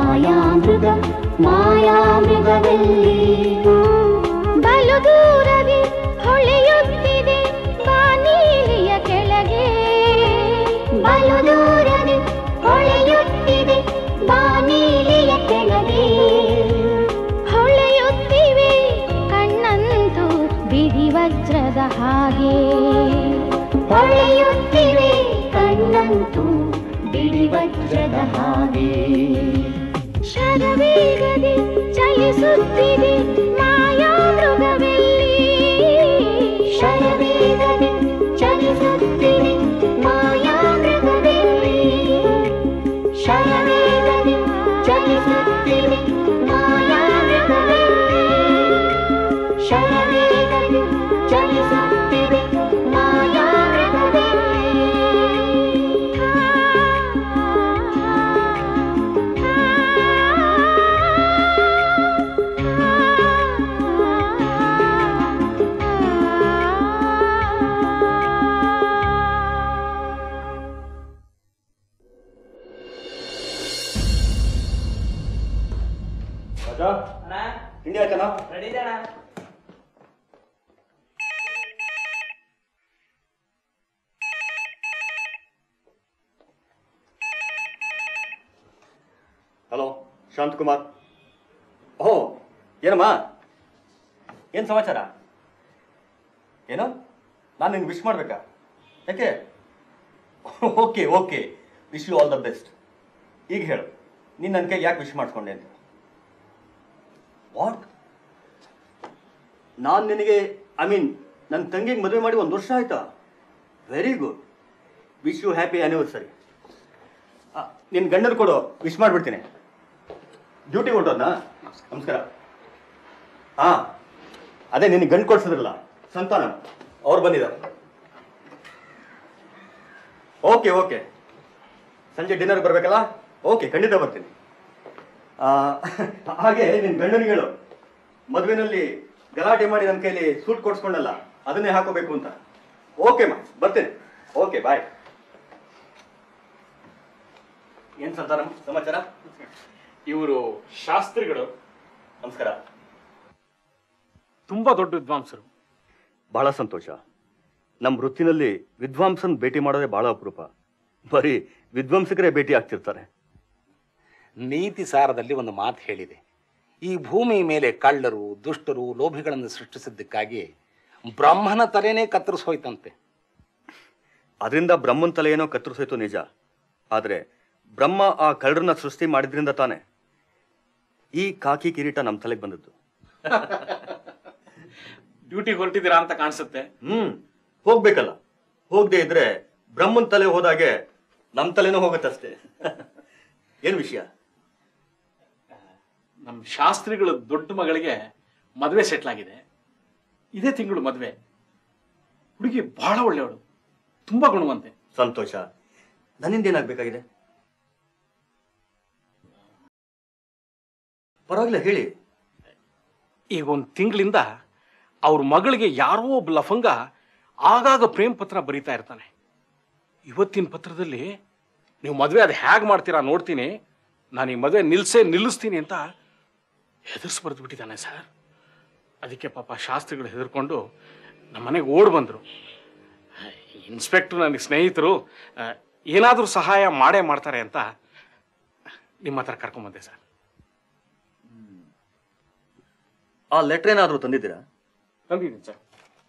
ಮಾಯಾಮೃಗ ಮಾಯಾಮೃಗವೆಲ್ಲಿ ಬಲು ದೂರದಿ ಹೊಳೆಯುತ್ತಿದೆ ಬಾನೀಲಿಯ ಕೆಳಗೆ ಬಲು ದೂರದಿ ಹೊಳೆಯುತ್ತಿದೆ ಬಾನೀಲಿಯ ಕೆಳಗೆ ಹೊಳೆಯುತ್ತಿವೆ ಕಣ್ಣಂತೂ ಬಿಡಿ ವಜ್ರದ ಹಾಗೆ ಹೊಳೆಯುತ್ತಿವೆ ಕಣ್ಣಂತೂ ಬಿಡಿ ವಜ್ರದ ಹಾಗೆ ಶರವೇಗದೆ ಚಲಿಸುತ್ತಿದೆ ಮಾಯಾ ಮೃಗವೆಲ್ಲಿ ಶರವೇಗದೆ ಚಲಿಸುತ್ತಿದೆ ಮಾಯಾ ಮೃಗವೆಲ್ಲಿ ಶರವೇಗದೆ ಚಲಿಸುತ್ತಿದೆ ಮಾಯಾ ಮೃಗವೆಲ್ಲಿ ಶರವೇಗದೆ ಚಲಿಸುತ್ತಿದೆ ಮಾಯಾ ರಾಜಾ ತಿಂಡಿ ಆಯ್ತಾನ ಹಲೋ ಶಾಂತಕುಮಾರ್ ಓಹೋ ಏನಮ್ಮ ಏನು ಸಮಾಚಾರ ಏನು ನಾನು ನಿನ್ಗೆ ವಿಶ್ ಮಾಡಬೇಕಾ ಯಾಕೆ okay okay wish you all the best ಈಗ ಹೇಳು ನೀನು ನನ್ನ ಕೈಗೆ ಯಾಕೆ ವಿಶ್ ಮಾಡಿಸ್ಕೊಂಡೆ ಅಂತ ವಾಟ್ ನಾನು ನಿನಗೆ ಐ ಮೀನ್ ನನ್ನ ತಂಗಿಗೆ ಮದುವೆ ಮಾಡಿ ಒಂದು ವರ್ಷ ಆಯ್ತಾ very good wish you happy anniversary ನಿನ್ನ ಗಂಡನ ಕೊಡು ವಿಶ್ ಮಾಡಿಬಿಡ್ತೀನಿ ಡ್ಯೂಟಿ ಹೊರಟೋದ್ನಾ ನಮಸ್ಕಾರ ಹಾಂ ಅದೇ ನಿನಗೆ ಗಂಡು ಕೊಡ್ಸಿದ್ರಲ್ಲ ಸಂತಾನ ಅವ್ರು ಬಂದಿದ್ದಾರೆ ಓಕೆ ಓಕೆ ಸಂಜೆ ಡಿನ್ನರ್ ಬರಬೇಕಲ್ಲ ಓಕೆ ಖಂಡಿತ ಬರ್ತೀನಿ ಆ, ಹಾಗೆ ನಿನ್ನ ಗಂಡನಿಗೆ ಹೇಳು ಮದುವೆನಲ್ಲಿ ಗಲಾಟೆ ಮಾಡಿ ನನ್ನ ಕೈಲಿ ಸೂಟ್ ಕೊಡ್ಸ್ಕೊಂಡಲ್ಲ ಅದನ್ನೇ ಹಾಕೋಬೇಕು ಅಂತ ಓಕೆ ಮಾ ಬರ್ತೇನೆ ಓಕೆ ಬಾಯ್ ಏನ್ ಸಂತಾನ ಸಮಾಚಾರ ಇವರು ಶಾಸ್ತ್ರಿಗಳು ನಮಸ್ಕಾರ ತುಂಬಾ ದೊಡ್ಡ ವಿದ್ವಾಂಸರು ಬಹಳ ಸಂತೋಷ ನಮ್ಮ ವೃತ್ತಿನಲ್ಲಿ ವಿದ್ವಾಂಸನ್ ಭೇಟಿ ಮಾಡೋದೇ ಬಹಳ ಅಪರೂಪ ಬರೀ ವಿದ್ವಾಂಸಕರೇ ಭೇಟಿ ಆಗ್ತಿರ್ತಾರೆ ನೀತಿ ಸಾರದಲ್ಲಿ ಒಂದು ಮಾತು ಹೇಳಿದೆ ಈ ಭೂಮಿ ಮೇಲೆ ಕಳ್ಳರು ದುಷ್ಟರು ಲೋಭಿಗಳನ್ನು ಸೃಷ್ಟಿಸಿದ್ದಕ್ಕಾಗಿ ಬ್ರಹ್ಮನ ತಲೆನೇ ಕತ್ತರಿಸಿ ಹೋಯ್ತಂತೆ ಅದರಿಂದ ಬ್ರಹ್ಮನ್ ತಲೆ ಏನೋ ಕತ್ತರಿಸೋಯ್ತು ನಿಜ ಆದರೆ ಬ್ರಹ್ಮ ಆ ಕಳ್ಳರನ್ನ ಸೃಷ್ಟಿ ಮಾಡಿದ್ರಿಂದ ತಾನೆ ಈ ಕಾಕಿ ಕಿರೀಟ ನಮ್ಮ ತಲೆಗೆ ಬಂದದ್ದು ಡ್ಯೂಟಿಗೆ ಹೊರಟಿದ್ದೀರಾ ಅಂತ ಕಾಣಿಸುತ್ತೆ ಹ್ಮ್ ಹೋಗ್ಬೇಕಲ್ಲ ಹೋಗದೆ ಇದ್ರೆ ಬ್ರಹ್ಮನ್ ತಲೆ ಹೋದಾಗೆ ನಮ್ಮ ತಲೆನೂ ಹೋಗುತ್ತಷ್ಟೇ ಏನ್ ವಿಷಯ ನಮ್ಮ ಶಾಸ್ತ್ರಿಗಳ ದೊಡ್ಡ ಮಗಳಿಗೆ ಮದುವೆ ಸೆಟ್ಲ್ ಆಗಿದೆ ಇದೇ ತಿಂಗಳು ಮದುವೆ ಹುಡುಗಿ ಬಹಳ ಒಳ್ಳೆಯವಳು ತುಂಬಾ ಗುಣವಂತೆ ಸಂತೋಷ ನನ್ನಿಂದ ಏನಾಗ್ಬೇಕಾಗಿದೆ ಪರವಾಗಿಲ್ಲ ಹೇಳಿ ಈಗ ಒಂದು ತಿಂಗಳಿಂದ ಅವ್ರ ಮಗಳಿಗೆ ಯಾರೋ ಒಬ್ಬ ಲಫಂಗ ಆಗಾಗ ಪ್ರೇಮ್ ಪತ್ರ ಬರೀತಾ ಇರ್ತಾನೆ ಇವತ್ತಿನ ಪತ್ರದಲ್ಲಿ ನೀವು ಮದುವೆ ಅದು ಹೇಗೆ ಮಾಡ್ತೀರಾ ನೋಡ್ತೀನಿ ನಾನು ಈ ಮದುವೆ ನಿಲ್ಸೇ ನಿಲ್ಲಿಸ್ತೀನಿ ಅಂತ ಹೆದರ್ಸಿ ಬರೆದು ಬಿಟ್ಟಿದ್ದಾನೆ ಸರ್ ಅದಕ್ಕೆ ಪಾಪ ಶಾಸ್ತ್ರಿಗಳು ಹೆದರ್ಕೊಂಡು ನಮ್ಮ ಮನೆಗೆ ಓಡ್ ಬಂದರು ಇನ್ಸ್ಪೆಕ್ಟ್ರು ನನಗೆ ಸ್ನೇಹಿತರು ಏನಾದರೂ ಸಹಾಯ ಮಾಡೇ ಮಾಡ್ತಾರೆ ಅಂತ ನಿಮ್ಮ ಹತ್ರ ಕರ್ಕೊಂಬಂದೆ ಸರ್ ಆ ಲೆಟರ್ ಏನಾದ್ರೂ ತಂದಿದ್ದೀರಾ ತಂದಿದ್ದೀನಿ ಸರ್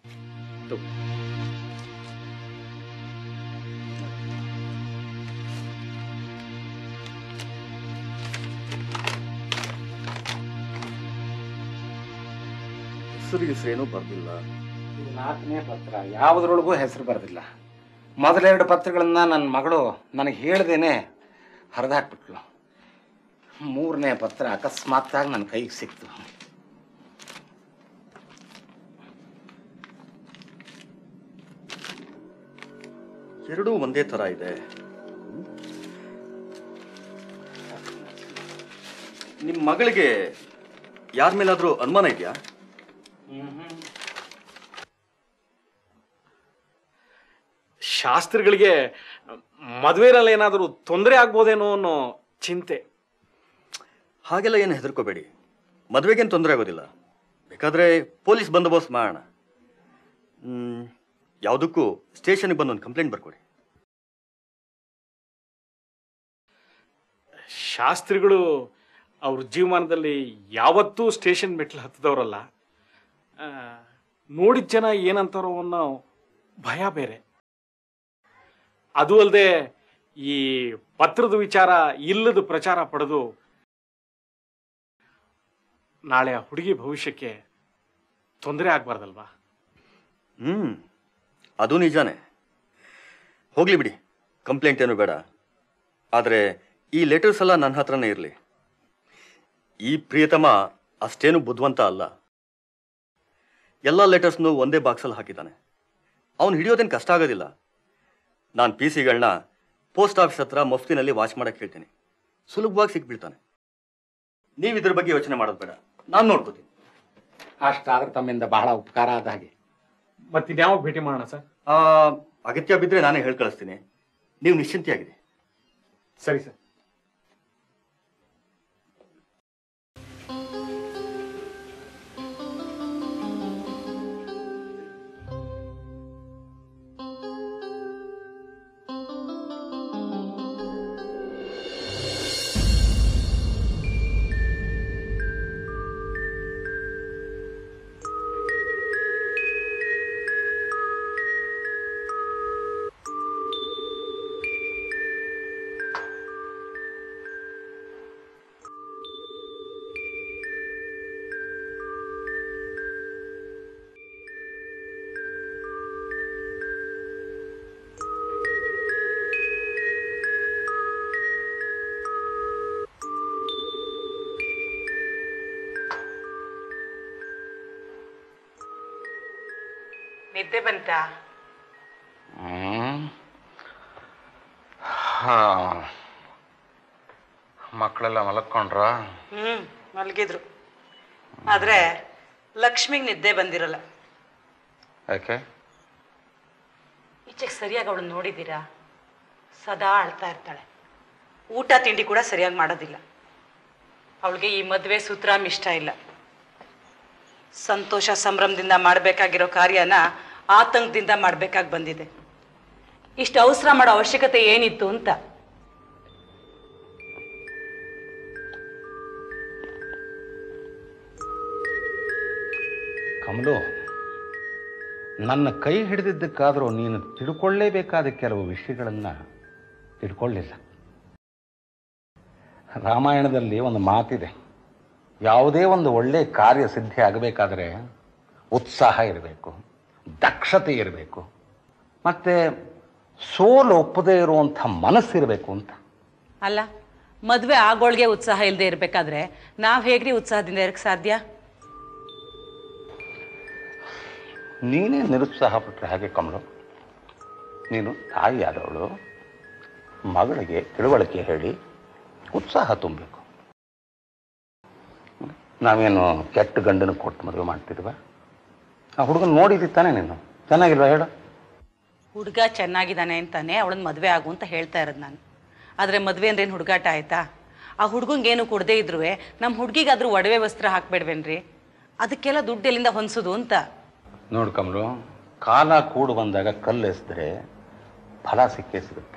ಹೆಸರು ಹೆಸರೇನು ಬರ್ದಿಲ್ಲ ಇದು ನಾಲ್ಕನೇ ಪತ್ರ ಯಾವುದ್ರೊಳಗೂ ಹೆಸರು ಬರೆದಿಲ್ಲ ಮೊದಲೆರಡು ಪತ್ರಗಳನ್ನ ನನ್ನ ಮಗಳು ನನಗೆ ಹೇಳ್ದೇನೆ ಹರಿದಾಕ್ಬಿಟ್ಲು ಮೂರನೇ ಪತ್ರ ಅಕಸ್ಮಾತ್ತಾಗಿ ನನ್ನ ಕೈಗೆ ಸಿಕ್ತು ಎರಡೂ ಒಂದೇ ತರ ಇದೆ ನಿಮ್ಮ ಮಗಳಿಗೆ ಯಾರ ಮೇಲಾದ್ರೂ ಅನುಮಾನ ಇದೆಯಾ ಶಾಸ್ತ್ರಿಗಳಿಗೆ ಮದುವೆನಲ್ಲಿ ಏನಾದರೂ ತೊಂದರೆ ಆಗ್ಬೋದೇನೋ ಅನ್ನೋ ಚಿಂತೆ ಹಾಗೆಲ್ಲ ಏನು ಹೆದರ್ಕೋಬೇಡಿ ಮದುವೆಗೇನು ತೊಂದರೆ ಆಗೋದಿಲ್ಲ ಬೇಕಾದರೆ ಪೊಲೀಸ್ ಬಂದೋಬಸ್ತ್ ಮಾಡೋಣ ಹ್ಮ್, ಯಾವುದಕ್ಕೂ ಸ್ಟೇಷನ್ಗೆ ಬಂದು ಒಂದು ಕಂಪ್ಲೇಂಟ್ ಬರ್ಕೊಡಿ ಶಾಸ್ತ್ರಿಗಳು ಅವ್ರ ಜೀವಮಾನದಲ್ಲಿ ಯಾವತ್ತೂ ಸ್ಟೇಷನ್ ಮೆಟ್ಲು ಹತ್ತಿದವರಲ್ಲ ಆ, ನೋಡಿದ ಜನ ಏನಂತಾರೋ ಅನ್ನೋ ಭಯ ಬೇರೆ ಅದು ಅಲ್ಲದೆ ಈ ಪತ್ರದ ವಿಚಾರ ಇಲ್ಲದ ಪ್ರಚಾರ ಪಡೆದು ನಾಳೆ ಆ ಹುಡುಗಿ ಭವಿಷ್ಯಕ್ಕೆ ತೊಂದರೆ ಆಗ್ಬಾರ್ದಲ್ವಾ ಹ್ಞೂ ಅದು ನಿಜಾನೇ ಹೋಗಲಿ ಬಿಡಿ ಕಂಪ್ಲೇಂಟ್ ಏನು ಬೇಡ ಆದರೆ ಈ ಲೆಟರ್ಸ್ ಎಲ್ಲ ನನ್ನ ಹತ್ರನೇ ಇರಲಿ ಈ ಪ್ರಿಯತಮ ಅಷ್ಟೇನು ಬುದ್ಧಿವಂತ ಅಲ್ಲ ಎಲ್ಲ ಲೆಟರ್ಸ್ನು ಒಂದೇ ಬಾಕ್ಸಲ್ಲಿ ಹಾಕಿದ್ದಾನೆ ಅವನು ಹಿಡಿಯೋದೇನು ಕಷ್ಟ ಆಗೋದಿಲ್ಲ ನಾನು ಪಿ ಸಿಗಳನ್ನ ಪೋಸ್ಟ್ ಆಫೀಸ್ ಹತ್ರ ಮಫ್ತಿನಲ್ಲಿ ವಾಚ್ ಮಾಡಕ್ಕೆ ಹೇಳ್ತೀನಿ ಸುಲಭವಾಗಿ ಸಿಕ್ಬಿಡ್ತಾನೆ ನೀವು ಇದ್ರ ಬಗ್ಗೆ ಯೋಚನೆ ಮಾಡೋದು ಬೇಡ ನಾನು ನೋಡ್ಕೋತೀನಿ ಅಷ್ಟಾದ್ರೆ ತಮ್ಮಿಂದ ಬಹಳ ಉಪಕಾರ ಆದ ಹಾಗೆ ಮತ್ತಿನ್ಯಾವಾಗ ಭೇಟಿ ಮಾಡೋಣ ಸರ್ ಆ, ಅಗತ್ಯ ಬಿದ್ದರೆ ನಾನೇ ಹೇಳಿ ಕಳಿಸ್ತೀನಿ ನೀವು ನಿಶ್ಚಿಂತೆಯಾಗಿದೆ ಸರಿ ಸರ್ ನಿದ್ದೆ ಬಂತಾ ಹ್ಮ್. ಹಾ. ಮಕ್ಕಳೆಲ್ಲ ಮಲಕ್ಕೊಂಡ್ರ ಹ್ಮ್ ಮಲಗಿದ್ರು ಆದ್ರೆ ಲಕ್ಷ್ಮಿಗೆ ನಿದ್ದೆ ಬಂದಿರಲ್ಲ ಯಾಕೆ ಈಚೆಗೆ ಸರಿಯಾಗಿ ಅವಳು ನೋಡಿದ್ದೀರಾ ಸದಾ ಅಳ್ತಾ ಇರ್ತಾಳೆ ಊಟ ತಿಂಡಿ ಕೂಡ ಸರಿಯಾಗಿ ಮಾಡೋದಿಲ್ಲ ಅವಳಿಗೆ ಈ ಮದುವೆ ಸೂತ್ರಾಮ್ ಇಷ್ಟ ಇಲ್ಲ ಸಂತೋಷ ಸಂಭ್ರಮದಿಂದ ಮಾಡಬೇಕಾಗಿರೋ ಕಾರ್ಯನ ಆತಂಕದಿಂದ ಮಾಡಬೇಕಾಗಿ ಬಂದಿದೆ ಇಷ್ಟು ಅವಸರ ಮಾಡೋ ಅವಶ್ಯಕತೆ ಏನಿತ್ತು ಅಂತ ಕಮಲು ನನ್ನ ಕೈ ಹಿಡಿದಿದ್ದಕ್ಕಾದರೂ ನೀನು ತಿಳ್ಕೊಳ್ಳೇಬೇಕಾದ ಕೆಲವು ವಿಷಯಗಳನ್ನು ತಿಳ್ಕೊಳ್ಳಿಲ್ಲ ರಾಮಾಯಣದಲ್ಲಿ ಒಂದು ಮಾತಿದೆ ಯಾವುದೇ ಒಂದು ಒಳ್ಳೆ ಕಾರ್ಯ ಸಿದ್ಧಿ ಆಗಬೇಕಾದ್ರೆ ಉತ್ಸಾಹ ಇರಬೇಕು ದಕ್ಷತೆ ಇರಬೇಕು ಮತ್ತು ಸೋಲು ಒಪ್ಪದೇ ಇರುವಂಥ ಮನಸ್ಸಿರಬೇಕು ಅಂತ ಅಲ್ಲ ಮದುವೆ ಆಗೋಳ್ಗೆ ಉತ್ಸಾಹ ಇಲ್ಲದೆ ಇರಬೇಕಾದ್ರೆ ನಾವು ಹೇಗ್ರಿ ಉತ್ಸಾಹದಿಂದ ಇರಕ್ಕೆ ಸಾಧ್ಯ ನೀನೇ ನಿರುತ್ಸಾಹ ಪಟ್ಟರೆ ಹಾಗೆ ಕಮಲು ನೀನು ತಾಯಿಯಾದವಳು ಮಗಳಿಗೆ ತಿಳುವಳಿಕೆ ಹೇಳಿ ಉತ್ಸಾಹ ತುಂಬಬೇಕು ನಾವೇನು ಕೆಟ್ಟ ಗಂಡನ ಕೊಟ್ಟು ಮದುವೆ ಮಾಡ್ತಿದ್ವ ಆ ಹುಡುಗನ ನೋಡಿದ್ದಿ ತಾನೇ ನೀನು ಚೆನ್ನಾಗಿಲ್ವಾ ಹೇಳು ಹುಡುಗ ಚೆನ್ನಾಗಿದ್ದಾನೆ ಅಂತಾನೆ ಅವಳನ್ನ ಮದುವೆ ಆಗು ಅಂತ ಹೇಳ್ತಾ ಇರೋದು ನಾನು ಆದರೆ ಮದುವೆ ಅಂದ್ರೇನು ಹುಡುಗಾಟ ಆಯ್ತಾ ಆ ಹುಡುಗಂಗೇನು ಕೊಡದೇ ಇದ್ರು ನಮ್ಮ ಹುಡುಗಿಗಾದ್ರೂ ಒಡವೆ ವಸ್ತ್ರ ಹಾಕ್ಬೇಡ್ವೇನ್ರಿ ಅದಕ್ಕೆಲ್ಲ ದುಡ್ಡು ಎಲ್ಲಿಂದ ಹೊಂದೋದು ಅಂತ ನೋಡು ಕಮಲು ಕಾಲ ಕೂಡು ಬಂದಾಗ ಕಲ್ಲು ಎಸೆದ್ರೆ ಫಲ ಸಿಕ್ಕೇ ಸಿಗುತ್ತೆ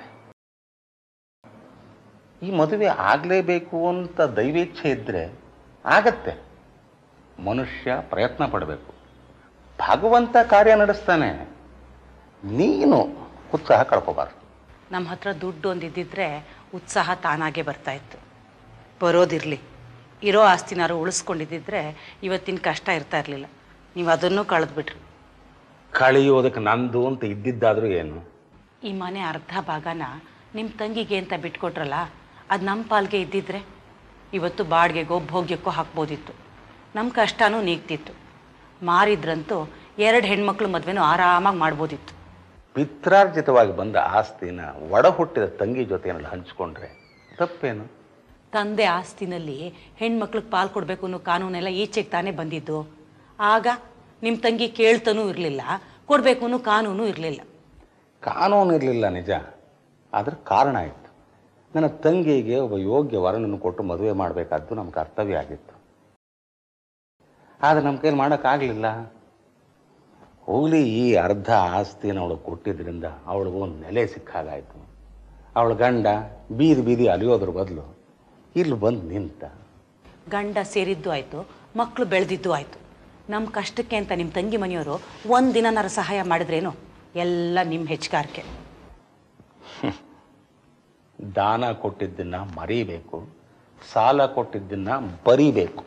ಈ ಮದುವೆ ಆಗಲೇಬೇಕು ಅಂತ ದೈವೇಚ್ಛೆ ಇದ್ದರೆ ಆಗತ್ತೆ ಮನುಷ್ಯ ಪ್ರಯತ್ನ ಪಡಬೇಕು ಭಗವಂತ ಕಾರ್ಯ ನಡೆಸ್ತಾನೆ ನೀನು ಉತ್ಸಾಹ ಕಳ್ಕೋಬಾರ್ದು ನಮ್ಮ ಹತ್ರ ದುಡ್ಡು ಒಂದಿದ್ದಿದ್ರೆ ಉತ್ಸಾಹ ತಾನಾಗೆ ಬರ್ತಾ ಇತ್ತು ಬರೋದಿರಲಿ ಇರೋ ಆಸ್ತಿನಾರು ಉಳಿಸ್ಕೊಂಡಿದ್ದಿದ್ರೆ ಇವತ್ತಿನ ಕಷ್ಟ ಇರ್ತಾ ಇರಲಿಲ್ಲ ನೀವು ಅದನ್ನು ಕಳೆದ್ಬಿಟ್ರಿ ಕಳೆಯೋದಕ್ಕೆ ನಂದು ಅಂತ ಇದ್ದಿದ್ದಾದರೂ ಏನು ಈ ಮನೆ ಅರ್ಧ ಭಾಗನ ನಿಮ್ಮ ತಂಗಿಗೆ ಅಂತ ಬಿಟ್ಕೊಟ್ರಲ್ಲ ಅದು ನಮ್ಮ ಪಾಲ್ಗೆ ಇದ್ದಿದ್ರೆ ಇವತ್ತು ಬಾಡಿಗೆಗೋ ಭೋಗ್ಯಕ್ಕೋ ಹಾಕ್ಬೋದಿತ್ತು ನಮ್ಮ ಕಷ್ಟನೂ ನೀಗ್ತಿತ್ತು ಮಾರಿದ್ರಂತೂ ಎರಡು ಹೆಣ್ಮಕ್ಳು ಮದುವೆನೂ ಆರಾಮಾಗಿ ಮಾಡ್ಬೋದಿತ್ತು ಪಿತ್ರಾರ್ಜಿತವಾಗಿ ಬಂದ ಆಸ್ತಿನ ಒಡ ಹುಟ್ಟಿದ ತಂಗಿ ಜೊತೆಯಲ್ಲಿ ಹಂಚ್ಕೊಂಡ್ರೆ ತಪ್ಪೇನು ತಂದೆ ಆಸ್ತಿನಲ್ಲಿ ಹೆಣ್ಮಕ್ಳಿಗೆ ಪಾಲು ಕೊಡಬೇಕು ಅನ್ನೋ ಕಾನೂನೆಲ್ಲ ಈಚೆಗೆ ತಾನೇ ಬಂದಿದ್ದು ಆಗ ನಿಮ್ಮ ತಂಗಿ ಕೇಳ್ತಾನೂ ಇರಲಿಲ್ಲ ಕೊಡಬೇಕು ಅನ್ನೋ ಕಾನೂನು ಇರಲಿಲ್ಲ ಕಾನೂನು ಇರಲಿಲ್ಲ ನಿಜ ಆದ್ರೆ ಕಾರಣ ಇತ್ತು ನನ್ನ ತಂಗಿಗೆ ಒಬ್ಬ ಯೋಗ್ಯ ವರನನ್ನು ಕೊಟ್ಟು ಮದುವೆ ಮಾಡಬೇಕಾದ್ದು ನಮ್ಮ ಕರ್ತವ್ಯ ಆಗಿತ್ತು ಆದರೆ ನಮ್ಮ ಕೈಲಿ ಮಾಡೋಕ್ಕಾಗಲಿಲ್ಲ ಹೋಗಲಿ ಈ ಅರ್ಧ ಆಸ್ತಿನ ಅವಳು ಕೊಟ್ಟಿದ್ದರಿಂದ ಅವಳಿಗೆ ಒಂದು ನೆಲೆ ಸಿಕ್ಕಾಗಾಯಿತು ಅವಳ ಗಂಡ ಬೀದಿ ಬೀದಿ ಅಲಿಯೋದ್ರ ಬದಲು ಇಲ್ಲಿ ಬಂದು ನಿಂತ ಗಂಡ ಸೇರಿದ್ದು ಆಯಿತು ಮಕ್ಕಳು ಬೆಳೆದಿದ್ದು ಆಯಿತು ನಮ್ಮ ಕಷ್ಟಕ್ಕೆ ಅಂತ ನಿಮ್ಮ ತಂಗಿ ಮನೆಯವರು ಒಂದು ದಿನನಾರ ಸಹಾಯ ಮಾಡಿದ್ರೇನು ಎಲ್ಲ ನಿಮ್ಮ ಹೆಚ್ಚುಗಾರಿಕೆ ದಾನ ಕೊಟ್ಟಿದ್ದನ್ನ ಮರಿಬೇಕು ಸಾಲ ಕೊಟ್ಟಿದ್ದನ್ನ ಬರಿಬೇಕು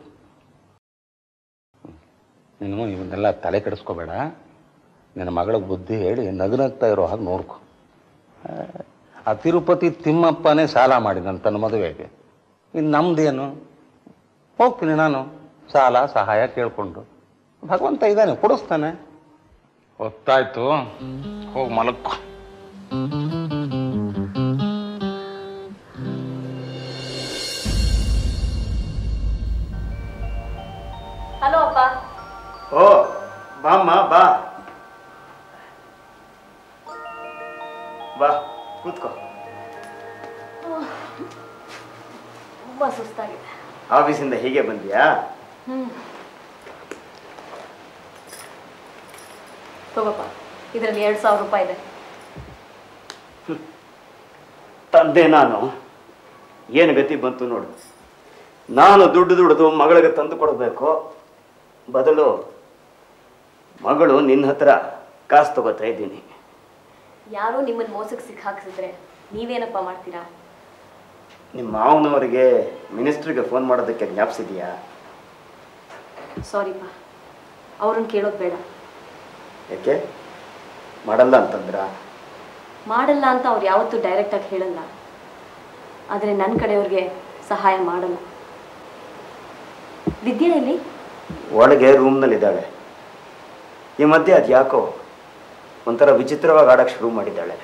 ನೀನು ಇವನ್ನೆಲ್ಲ ತಲೆ ಕೆಡಿಸ್ಕೋಬೇಡ ನಿನ್ನ ಮಗಳಿಗೆ ಬುದ್ಧಿ ಹೇಳಿ ನಗನಗ್ತಾ ಇರೋ ಹಾಗೆ ನೋಡ್ಕೊ ಆ, ಆ ತಿರುಪತಿ ತಿಮ್ಮಪ್ಪನೇ ಸಾಲ ಮಾಡಿದ ತನ್ನ ಮದುವೆಗೆ ಇನ್ನು ನಮ್ದೇನು ಹೋಗ್ತೀನಿ ನಾನು ಸಾಲ ಸಹಾಯ ಕೇಳ್ಕೊಂಡು ಭಗವಂತ ಇದ್ದಾನೆ ಕೊಡಿಸ್ತಾನೆ ಗೊತ್ತಾಯ್ತು ಹೋಗಿ ಮಲಕ್ಕೋ ಹಲೋ ಅಪ್ಪ ಓ ಬಾಮ್ಮ ಬಾ ಬಾ ಕೂತ್ಕೋ ತುಂಬಾ ಸುಸ್ತಾಗಿದೆ ಆಫೀಸಿಂದ ಹೀಗೆ ಬಂದ್ಯಾ ತಗೋಪ್ಪ ಇದರಲ್ಲಿ ಎರಡು ಸಾವಿರ ರೂಪಾಯಿ ಇದೆ ತಂದೆ ನಾನು ಏನು ಗತಿ ಬಂತು ನೋಡು ನಾನು ದುಡ್ಡು ದುಡಿದು ಮಗಳಿಗೆ ತಂದು ಕೊಡಬೇಕು ಬದಲು ಮಗಳು ನಿನ್ನ ಹತ್ರ ಕಾಸು ತಗೋತಾ ಇದ್ದೀನಿ ಯಾರೋ ನಿಮ್ಮನ್ನ ಮೋಸಕ್ಕೆ ಸಿಕ್ಕಾಕ್ಸಿದ್ರೆ ನೀವೇನಪ್ಪ ಮಾಡ್ತೀರಾ ನಿಮ್ಮ ಮಾವನವರಿಗೆ ಮಿನಿಸ್ಟ್ರಿಗೆ ಫೋನ್ ಮಾಡೋದಕ್ಕೆ ಜ್ಞಾಪಿಸಿದ್ಯಾ ಸಾರಿಪ್ಪ ಅವ್ರನ್ನ ಕೇಳೋದು ಬೇಡ ಯಾಕೆ ಮಾಡಲ್ಲ ಅಂತಂದ್ರ ಮಾಡಲ್ಲ ಅಂತ ಅವ್ರು ಯಾವತ್ತೂ ಡೈರೆಕ್ಟಾಗಿ ಹೇಳಲ್ಲ ಆದರೆ ನನ್ನ ಕಡೆಯವ್ರಿಗೆ ಸಹಾಯ ಮಾಡಲ್ಲ ವಿದ್ಯಾ ಎಲ್ಲಿ ಒಳಗೆ ರೂಮ್ನಲ್ಲಿದ್ದಾಳೆ ಈ ಮಧ್ಯೆ ಅದು ಯಾಕೋ ಒಂಥರ ವಿಚಿತ್ರವಾಗಿ ಆಡಕ್ಕೆ ಶುರು ಮಾಡಿದ್ದಾಳೆ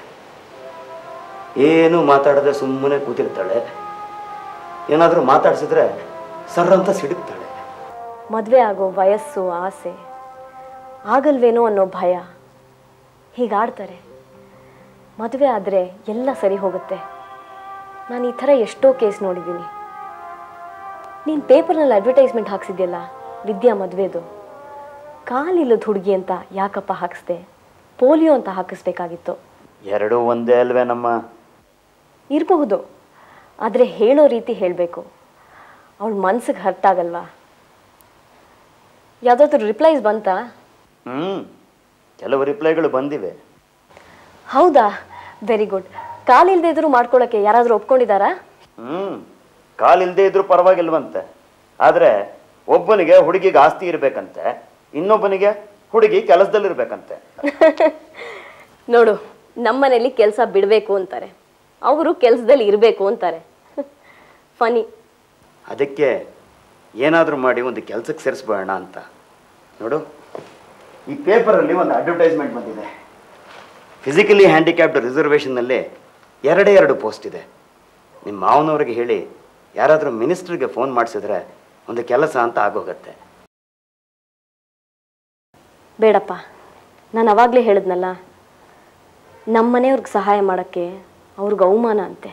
ಏನು ಮಾತಾಡದೆ ಸುಮ್ಮನೆ ಕೂತಿರ್ತಾಳೆ ಏನಾದರೂ ಮಾತಾಡ್ಸಿದ್ರೆ ಸರ್ರಂತ ಸಿಡುತ್ತಾಳೆ ಮದುವೆ ಆಗೋ ವಯಸ್ಸು ಆಸೆ ಆಗಲ್ವೇನೋ ಅನ್ನೋ ಭಯ ಹೀಗಾಡ್ತಾರೆ ಮದುವೆ ಆದರೆ ಎಲ್ಲ ಸರಿ ಹೋಗುತ್ತೆ ನಾನು ಈ ಥರ ಎಷ್ಟೋ ಕೇಸ್ ನೋಡಿದ್ದೀನಿ ನೀನು ಪೇಪರ್ನಲ್ಲಿ ಅಡ್ವರ್ಟೈಸ್ಮೆಂಟ್ ಹಾಕ್ಸಿದ್ಯಲ್ಲ ವಿದ್ಯಾ ಮದುವೆದು ಕಾಲಿಲ್ಲದ ಹುಡುಗಿ ಅಂತ ಯಾಕಪ್ಪ ಹಾಕಿಸ್ದೆ ಪೋಲಿಯೋ ಅಂತ ಹಾಕಿಸ್ಬೇಕಾಗಿತ್ತು ಎರಡೂ ಒಂದೇ ಅಲ್ವೇ ನಮ್ಮ ಇರಬಹುದು ಆದರೆ ಹೇಳೋ ರೀತಿ ಹೇಳಬೇಕು ಅವಳ ಮನ್ಸಿಗೆ ಹರ್ಟ್ ಆಗಲ್ವಾ ಯಾವುದಾದ್ರೂ ರಿಪ್ಲೈಸ್ ಬಂತಾ ಹ್ಞೂ ಕೆಲವು ರಿಪ್ಲೈಗಳು ಬಂದಿವೆ ಹೌದಾ ವೆರಿ ಗುಡ್ ಕಾಲಿಲ್ದೇ ಇದ್ರೂ ಮಾಡ್ಕೊಳ್ಳೋಕ್ಕೆ ಯಾರಾದರೂ ಒಪ್ಕೊಂಡಿದ್ದಾರಾ ಹ್ಞೂ ಕಾಲಿಲ್ಲದೆ ಇದ್ರೂ ಪರವಾಗಿಲ್ವಂತೆ ಆದರೆ ಒಬ್ಬನಿಗೆ ಹುಡುಗಿಗೆ ಆಸ್ತಿ ಇರಬೇಕಂತೆ ಇನ್ನೊಬ್ಬನಿಗೆ ಹುಡುಗಿ ಕೆಲಸದಲ್ಲಿರ್ಬೇಕಂತೆ ನೋಡು ನಮ್ಮನೇಲಿ ಕೆಲಸ ಬಿಡಬೇಕು ಅಂತಾರೆ ಅವರು ಕೆಲಸದಲ್ಲಿ ಇರಬೇಕು ಅಂತಾರೆ ಫನಿ ಅದಕ್ಕೆ ಏನಾದರೂ ಮಾಡಿ ಒಂದು ಕೆಲಸಕ್ಕೆ ಸೇರಿಸ್ಬೋಣ ಅಂತ ನೋಡು ಈ ಪೇಪರಲ್ಲಿ ಒಂದು ಅಡ್ವರ್ಟೈಸ್ಮೆಂಟ್ ಬಂದಿದೆ ಫಿಸಿಕಲಿ ಹ್ಯಾಂಡಿಕ್ಯಾಪ್ಡ್ ರಿಸರ್ವೇಷನ್ನಲ್ಲಿ ಎರಡೇ ಎರಡು ಪೋಸ್ಟ್ ಇದೆ ನಿಮ್ಮ ಮಾವನವ್ರಿಗೆ ಹೇಳಿ ಯಾರಾದರೂ ಮಿನಿಸ್ಟ್ರಿಗೆ ಫೋನ್ ಮಾಡಿಸಿದ್ರೆ ಒಂದು ಕೆಲಸ ಅಂತ ಆಗೋಗತ್ತೆ ಬೇಡಪ್ಪ ನಾನು ಅವಾಗಲೇ ಹೇಳಿದ್ನಲ್ಲ ನಮ್ಮ ಮನೆಯವ್ರಿಗೆ ಸಹಾಯ ಮಾಡೋಕ್ಕೆ ಅವ್ರಿಗೆ ಅವಮಾನ ಅಂತೆ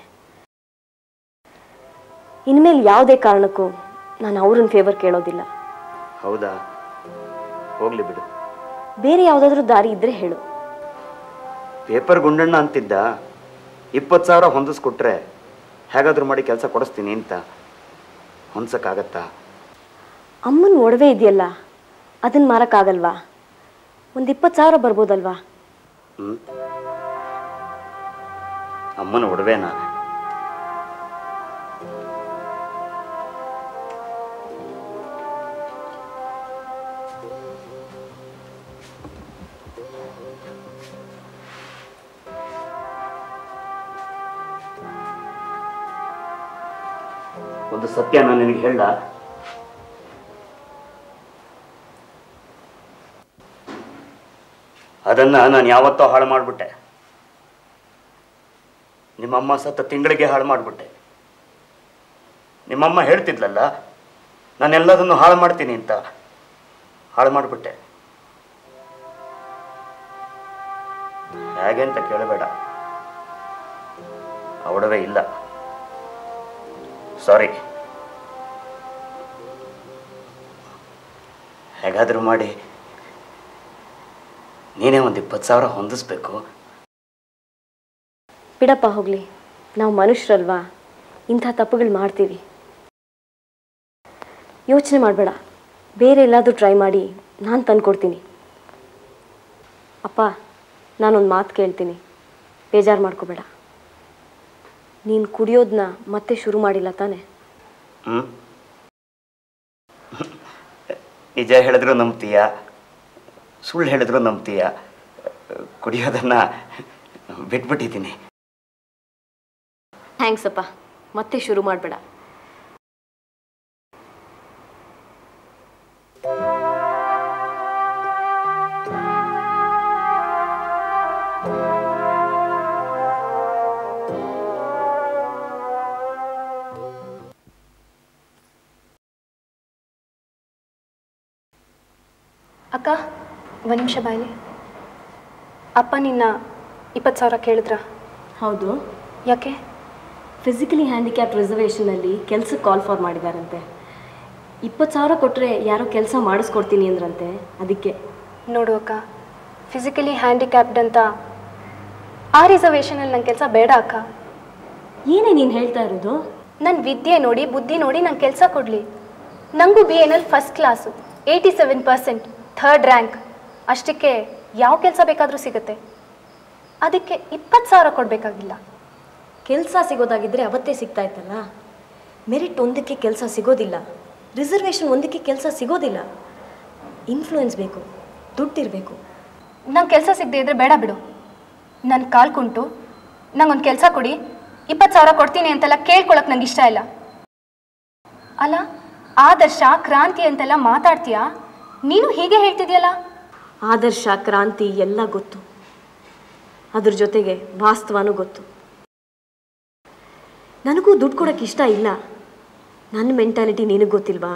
ಇನ್ಮೇಲೆ ಯಾವುದೇ ಕಾರಣಕ್ಕೂ ನಾನು ಅವ್ರನ್ನ ಫೇವರ್ ಕೇಳೋದಿಲ್ಲ ಹೌದಾ ಹೋಗ್ಲಿ ಬಿಡು ಬೇರೆ ಯಾವುದಾದ್ರೂ ದಾರಿ ಇದ್ದರೆ ಹೇಳು ಪೇಪರ್ ಗುಂಡಣ್ಣ ಅಂತಿದ್ದ ಇಪ್ಪತ್ತು ಸಾವಿರ ಹೊಂದಿಸ್ಕೊಟ್ರೆ ಹೇಗಾದ್ರೂ ಮಾಡಿ ಕೆಲಸ ಕೊಡಿಸ್ತೀನಿ ಅಂತ ಹೊಂದ್ಸಕ್ಕಾಗತ್ತಾ ಅಮ್ಮನ ಒಡವೆ ಇದೆಯಲ್ಲ ಅದನ್ನ ಮಾರಕ್ಕಾಗಲ್ವಾ ಒಂದು ಇಪ್ಪತ್ತು ಸಾವಿರ ಬರ್ಬೋದಲ್ವಾ ಹ್ಮ್ ಅಮ್ಮನ ಒಡವೆನಾ ಒಂದು ಸತ್ಯ ನಾನು ನಿನಗೆ ಹೇಳ ಅದನ್ನ ನಾನು ಯಾವತ್ತೋ ಹಾಳು ಮಾಡಿಬಿಟ್ಟೆ ನಿಮ್ಮಮ್ಮ ಸತ್ತ ತಿಂಗಳಿಗೆ ಹಾಳು ಮಾಡಿಬಿಟ್ಟೆ ನಿಮ್ಮಮ್ಮ ಹೇಳ್ತಿದ್ಲಲ್ಲ ನಾನೆಲ್ಲದನ್ನು ಹಾಳು ಮಾಡ್ತೀನಿ ಅಂತ ಹಾಳು ಮಾಡಿಬಿಟ್ಟೆ ಹೇಗೆ ಅಂತ ಕೇಳಬೇಡ ಆ ಒಡವೆ ಇಲ್ಲ ಸಾರಿ ಹೇಗಾದರೂ ಮಾಡಿ ನೀನೇ ಒಂದು ಇಪ್ಪತ್ತು ಸಾವಿರ ಹೊಂದಿಸ್ಬೇಕು ಬಿಡಪ್ಪ ಹೋಗಲಿ ನಾವು ಮನುಷ್ಯರಲ್ವಾ ಇಂಥ ತಪ್ಪುಗಳು ಮಾಡ್ತೀವಿ ಯೋಚನೆ ಮಾಡಬೇಡ ಬೇರೆ ಎಲ್ಲಾದರೂ ಟ್ರೈ ಮಾಡಿ ನಾನು ತಂದ್ಕೊಡ್ತೀನಿ ಅಪ್ಪ ನಾನೊಂದು ಮಾತು ಕೇಳ್ತೀನಿ ಬೇಜಾರು ಮಾಡ್ಕೋಬೇಡ ನೀನು ಕುಡಿಯೋದನ್ನ ಮತ್ತೆ ಶುರು ಮಾಡಿಲ್ಲ ತಾನೆ ಹ್ಞೂ ನಿಜ ಹೇಳಿದ್ರು ನಂಬ್ತೀಯ ಸುಳ್ಳು ಹೇಳಿದ್ರು ನಂಬ್ತೀಯ ಕುಡಿಯೋದನ್ನು ಬಿಟ್ಬಿಟ್ಟಿದ್ದೀನಿ ಥ್ಯಾಂಕ್ಸ್ ಅಪ್ಪ ಮತ್ತೆ ಶುರು ಮಾಡಬೇಡ ಅಕ್ಕ ಒಂದು ನಿಮಿಷ ಬಾಯ್ಲಿ ಅಪ್ಪ ನಿನ್ನ ಇಪ್ಪತ್ತು ಸಾವಿರ ಕೇಳಿದ್ರಾ ಹೌದು ಯಾಕೆ ಫಿಸಿಕಲಿ ಹ್ಯಾಂಡಿಕ್ಯಾಪ್ ರಿಸರ್ವೇಷನಲ್ಲಿ ಕೆಲಸಕ್ಕೆ ಕಾಲ್ ಫಾರ್ ಮಾಡಿದಾರಂತೆ ಇಪ್ಪತ್ತು ಸಾವಿರ ಕೊಟ್ಟರೆ ಯಾರೋ ಕೆಲಸ ಮಾಡಿಸ್ಕೊಡ್ತೀನಿ ಅಂದ್ರಂತೆ ಅದಕ್ಕೆ ನೋಡು ಅಕ್ಕ ಫಿಸಿಕಲಿ ಹ್ಯಾಂಡಿಕ್ಯಾಪ್ಡ್ ಅಂತ ಆ ರಿಸರ್ವೇಷನಲ್ಲಿ ನನ್ನ ಕೆಲಸ ಬೇಡ ಅಕ್ಕ ಏನೇ ನೀನು ಹೇಳ್ತಾ ಇರೋದು ನನ್ನ ವಿದ್ಯೆ ನೋಡಿ ಬುದ್ಧಿ ನೋಡಿ ನಂಗೆ ಕೆಲಸ ಕೊಡಲಿ ನನಗೂ ಬಿ ಎನಲ್ಲಿ first class eighty seven percent third rank ಅಷ್ಟಕ್ಕೆ ಯಾವ ಕೆಲಸ ಬೇಕಾದರೂ ಸಿಗುತ್ತೆ ಅದಕ್ಕೆ ಇಪ್ಪತ್ತು ಸಾವಿರ ಕೊಡಬೇಕಾಗಿಲ್ಲ ಕೆಲಸ ಸಿಗೋದಾಗಿದ್ದರೆ ಅವತ್ತೇ ಸಿಗ್ತಾ ಇತ್ತಲ್ಲ ಮೆರಿಟ್ ಒಂದಕ್ಕೆ ಕೆಲಸ ಸಿಗೋದಿಲ್ಲ ರಿಸರ್ವೇಷನ್ ಒಂದಕ್ಕೆ ಕೆಲಸ ಸಿಗೋದಿಲ್ಲ ಇನ್ಫ್ಲೂಯೆನ್ಸ್ ಬೇಕು ದುಡ್ಡಿರಬೇಕು ನಂಗೆ ಕೆಲಸ ಸಿಗದೆ ಇದ್ರೆ ಬೇಡ ಬಿಡು ನನ್ನ ಕಾಲ್ ಕುಂಟು ನಂಗೊಂದು ಕೆಲಸ ಕೊಡಿ ಇಪ್ಪತ್ತು ಸಾವಿರ ಕೊಡ್ತೀನಿ ಅಂತೆಲ್ಲ ಕೇಳ್ಕೊಳಕ್ ನಂಗೆ ಇಷ್ಟ ಇಲ್ಲ ಅಲ್ಲ ಆದರ್ಶ ಕ್ರಾಂತಿ ಅಂತೆಲ್ಲ ಮಾತಾಡ್ತೀಯಾ ನೀನು ಹೀಗೆ ಹೇಳ್ತಿದ್ಯಲ್ಲ ಆದರ್ಶ ಕ್ರಾಂತಿ ಎಲ್ಲ ಗೊತ್ತು ಅದ್ರ ಜೊತೆಗೆ ವಾಸ್ತವನೂ ಗೊತ್ತು ನನಗೂ ದುಡ್ಡು ಕೊಡೋಕ್ಕೆ ಇಷ್ಟ ಇಲ್ಲ ನನ್ನ ಮೆಂಟಾಲಿಟಿ ನಿನಗೆ ಗೊತ್ತಿಲ್ವಾ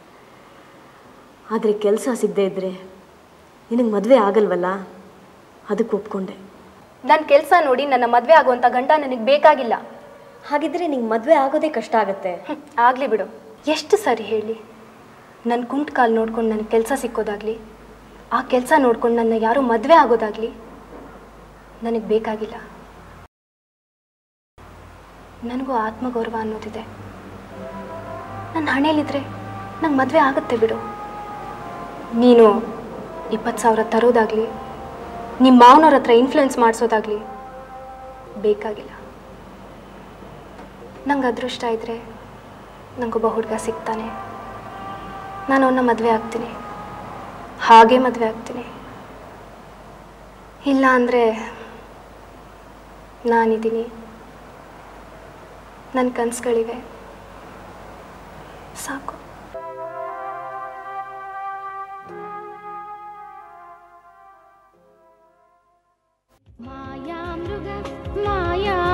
ಆದರೆ ಕೆಲಸ ಸಿಗದೆ ಇದ್ದರೆ ನಿನಗೆ ಮದುವೆ ಆಗಲ್ವಲ್ಲ ಅದಕ್ಕೆ ಒಪ್ಕೊಂಡೆ ನನ್ನ ಕೆಲಸ ನೋಡಿ ನನ್ನ ಮದುವೆ ಆಗುವಂಥ ಗಂಡ ನನಗೆ ಬೇಕಾಗಿಲ್ಲ ಹಾಗಿದ್ರೆ ನಿಂಗೆ ಮದುವೆ ಆಗೋದೇ ಕಷ್ಟ ಆಗತ್ತೆ ಹ್ಮ್, ಆಗ್ಲಿ ಬಿಡು ಎಷ್ಟು ಸರಿ ಹೇಳಿ ನನ್ನ ಕುಂಟ್ ಕಾಲು ನೋಡ್ಕೊಂಡು ನನಗೆ ಕೆಲಸ ಸಿಕ್ಕೋದಾಗ್ಲಿ ಆ ಕೆಲಸ ನೋಡ್ಕೊಂಡು ನನ್ನ ಯಾರು ಮದುವೆ ಆಗೋದಾಗ್ಲಿ ನನಗೆ ಬೇಕಾಗಿಲ್ಲ ನನಗೂ ಆತ್ಮಗೌರವ ಅನ್ನೋದಿದೆ ನನ್ನ ಹಣೆಯಲ್ಲಿದ್ರೆ ನಂಗೆ ಮದುವೆ ಆಗುತ್ತೆ ಬಿಡು ನೀನು ಇಪ್ಪತ್ತು ಸಾವಿರ ತರೋದಾಗ್ಲಿ ನಿಮ್ಮ ಮಾವನವ್ರ ಹತ್ರ ಇನ್ಫ್ಲುಯೆನ್ಸ್ ಮಾಡಿಸೋದಾಗ್ಲಿ ಬೇಕಾಗಿಲ್ಲ ನಂಗೆ ಅದೃಷ್ಟ ಇದ್ದರೆ ನಂಗೊಬ್ಬ ಹುಡುಗ ಸಿಗ್ತಾನೆ ನಾನು ಅವನ್ನ ಮದುವೆ ಆಗ್ತೀನಿ ಹಾಗೆ ಮದುವೆ ಆಗ್ತೀನಿ ಇಲ್ಲ ಅಂದರೆ ನಾನಿದ್ದೀನಿ ನನ್ನ ಕನಸುಗಳಿವೆ ಸಾಕು ಮಾಯಾ ಮೃಗ ಮಾಯಾ